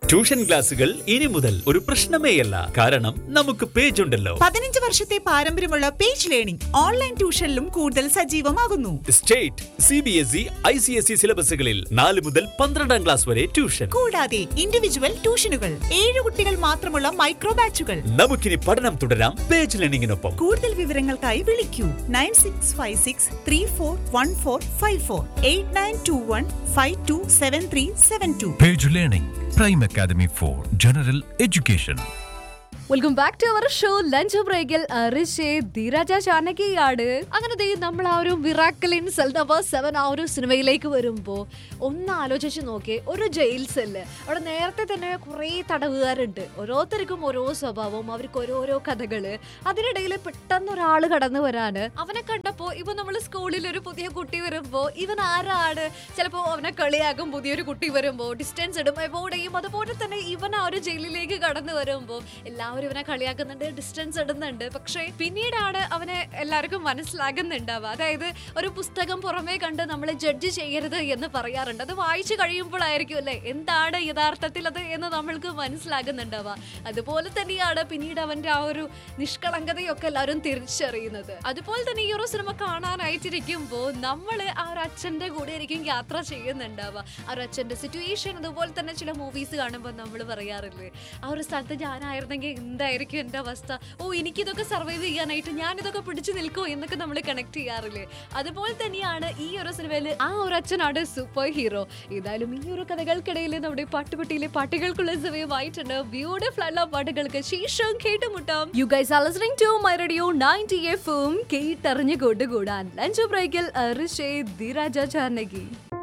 Tuition ക്ലാസുകൾ ഇനി മുതൽ ഒരു പ്രശ്നമേയല്ല കാരണം നമുക്ക് പേജ് ഉണ്ടല്ലോ പതിനഞ്ച് വർഷത്തെ പാരമ്പര്യമുള്ള പേജ് ലേണിംഗ് ഓൺലൈൻ ട്യൂഷനിലും കൂടുതൽ സജീവമാകുന്നു state C B S E I C S E സിലബസുകളിൽ നാല് മുതൽ പന്ത്രണ്ടാം ക്ലാസ് വരെ ട്യൂഷൻ കൂടാതെ ഇൻഡിവിജ്വൽ ട്യൂഷനുകൾ ഏഴ് കുട്ടികൾ മാത്രമുള്ള മൈക്രോ ബാച്ചുകൾ നമുക്കിനി പഠനം തുടരാം പേജ് ലേണിംഗിനൊപ്പം കൂടുതൽ വിവരങ്ങൾക്കായി വിളിക്കൂ nine six five six three four one four five four eight nine two one five two seven three seven two Page Learning, Prime Academy for General Education. Welcome back to our show lunch ബ്രേക്കിൽ ഋഷി ധീരജ ചാനകിയാണ് അങ്ങനെ ദേ നമ്മൾ ആ ഒരു മിറാക്കലിൻ cell number seven ആ ഒരു സിനിമയിലേക്ക് വരുമ്പോൾ ഒന്ന് ആലോചിച്ച് നോക്കിയേ ഒരു ജയിൽ സെല്ല് അവിടെ നേരത്തെ തന്നെ കുറേ തടവുകാരുണ്ട് ഓരോരുത്തർക്കും ഓരോ സ്വഭാവം അവർക്ക് ഓരോരോ കഥകള് അതിനിടയിൽ പെട്ടെന്ന് ഒരാൾ കടന്നു വരാന് അവനെ കണ്ടപ്പോൾ ഇപ്പൊ നമ്മൾ സ്കൂളിൽ ഒരു പുതിയ കുട്ടി വരുമ്പോൾ ഇവൻ ആരാണ് ചിലപ്പോൾ അവനെ കളിയാക്കും പുതിയൊരു കുട്ടി വരുമ്പോൾ ഡിസ്റ്റൻസ് ഇടും എവോടെയും അതുപോലെ തന്നെ ഇവൻ ആ ഒരു ജയിലിലേക്ക് കടന്നു വരുമ്പോൾ എല്ലാവരും ഇവനെ കളിയാക്കുന്നുണ്ട് ഡിസ്റ്റൻസ് ഇടുന്നുണ്ട് പക്ഷേ പിന്നീടാണ് അവനെ എല്ലാവർക്കും മനസ്സിലാകുന്നുണ്ടാവുക അതായത് ഒരു പുസ്തകം പുറമേ കണ്ട് നമ്മൾ ജഡ്ജ് ചെയ്യരുത് എന്ന് പറയാറുണ്ട് അത് വായിച്ചു കഴിയുമ്പോഴായിരിക്കും അല്ലേ എന്താണ് യഥാർത്ഥത്തിൽ അത് എന്ന് നമ്മൾക്ക് മനസ്സിലാകുന്നുണ്ടാവുക അതുപോലെ തന്നെയാണ് പിന്നീട് അവന്റെ ആ ഒരു നിഷ്കളങ്കതയൊക്കെ എല്ലാവരും തിരിച്ചറിയുന്നത് അതുപോലെ തന്നെ ഈ ഒരു സിനിമ കാണാനായിട്ടിരിക്കുമ്പോൾ നമ്മൾ ആ ഒരു അച്ഛന്റെ കൂടെ ആയിരിക്കും യാത്ര ചെയ്യുന്നുണ്ടാവുക ആ ഒരു അച്ഛന്റെ സിറ്റുവേഷൻ അതുപോലെ തന്നെ ചില മൂവീസ് കാണുമ്പോൾ നമ്മൾ പറയാറില്ലേ ആ ഒരു സ്ഥലത്ത് ഞാനായിരുന്നെങ്കിൽ എന്തായിരിക്കും എൻ്റെ അവസ്ഥ ഓ എനിക്കിതൊക്കെ സർവൈവ് ചെയ്യാനായിട്ട് ഞാൻ ഇതൊക്കെ പിടിച്ചു നിൽക്കുമോ എന്നൊക്കെ നമ്മൾ കണക്ട് ചെയ്യാറില്ലേ അതുപോലെ തന്നെയാണ് ഈ ഒരു സിനിമയിൽ ആ ഒരു അച്ഛനാണ് സൂപ്പർ ഹീറോ ഏതായാലും ഈ ഒരു കഥകൾക്കിടയിൽ നമ്മുടെ പാട്ടുപെട്ടിയിലെ പാട്ടുകൾക്കുള്ള സമയമായിട്ടുണ്ട് ബ്യൂട്ടിഫുൾ ആയിട്ടുള്ള പാട്ടുകൾക്ക് ശേഷം കേട്ടുമുട്ടാം you guys are listening to my radio 90 എഫും കേട്ടറിഞ്ഞു കൊണ്ടുകൂടാൻ ലഞ്ച് ബ്രേക്കിൽ ഋഷേ ധീരാജ ചാനകി